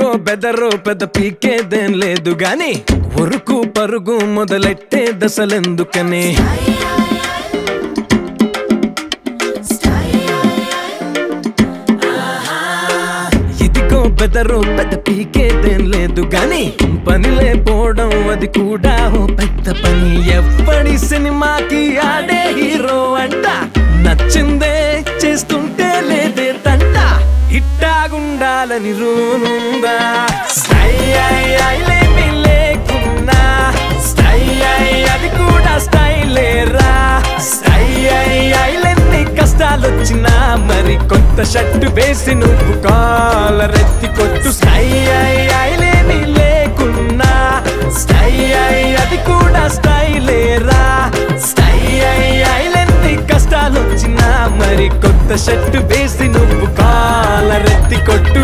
బెదరు పెద్ద పీకేదేం లేదు గాని ఉరుకు పరుగు మొదలెట్టే దశలెందుకని ఇదిగో బెదరు పెద్ద పీకేదేం లేదు గాని పనిలే పోవడం అది కూడా ఓ పెద్ద పని ఎప్పటి సినిమాకి ఆడే హీరో అంట నచ్చిందే చేస్తుంటే లేదే తంట ఇట్టాగుండాలని రూనుందా స్టై ఐ ఐలేమి లేకున్నా స్టై ఐ అది కూడా స్టైలేరా స్టై ఐ ఐలెన్ని కష్టాలొచ్చినా మరి కొత్త షర్టు వేసి నువ్వు కాలరెత్తి కొట్టు స్టై ఐ ఐలేమి లేకున్నా స్టై ఐ అది కూడా స్టైలేరా స్టై ఐ ఐలెన్ని కష్టాలొచ్చినా మరి కొత్త షర్టు వేసి నువ్వు కాలరెత్తి కొట్టు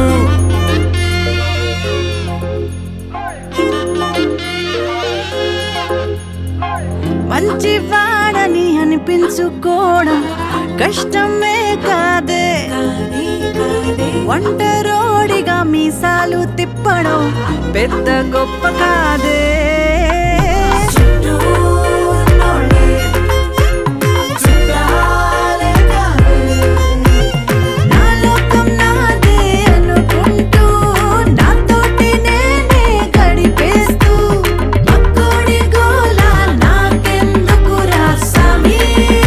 మంచివాడని అనిపించుకోవడం కష్టమే కాదే ఒంటరోడిగా మీసాలు తిప్పడం పెద్ద గొప్ప కాదే నా లోకం నాదే అనుకుంటూ నాతోటి నేనే గడిపేస్తూ అక్కడి గోల నాకెందుకురా స్వామి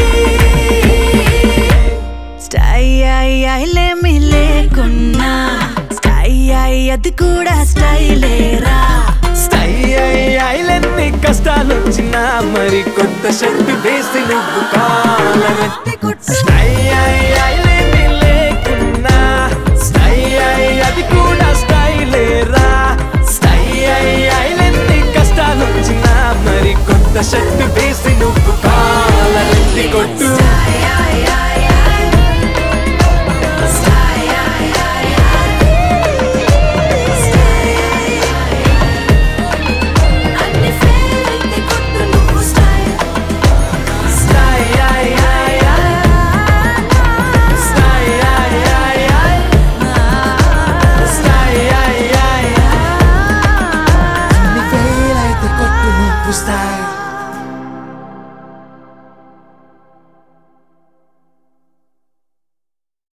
స్టై ఐ ఐలేమి లేకున్నా స్టై ఐ అది కూడా స్టైలేరా స్టై ఐ ఐలెన్ని కష్టాలొచ్చినా మరి కొత్త షర్టు వేసి నువ్వు కాలరెత్తి కొట్టు స్టై ఐ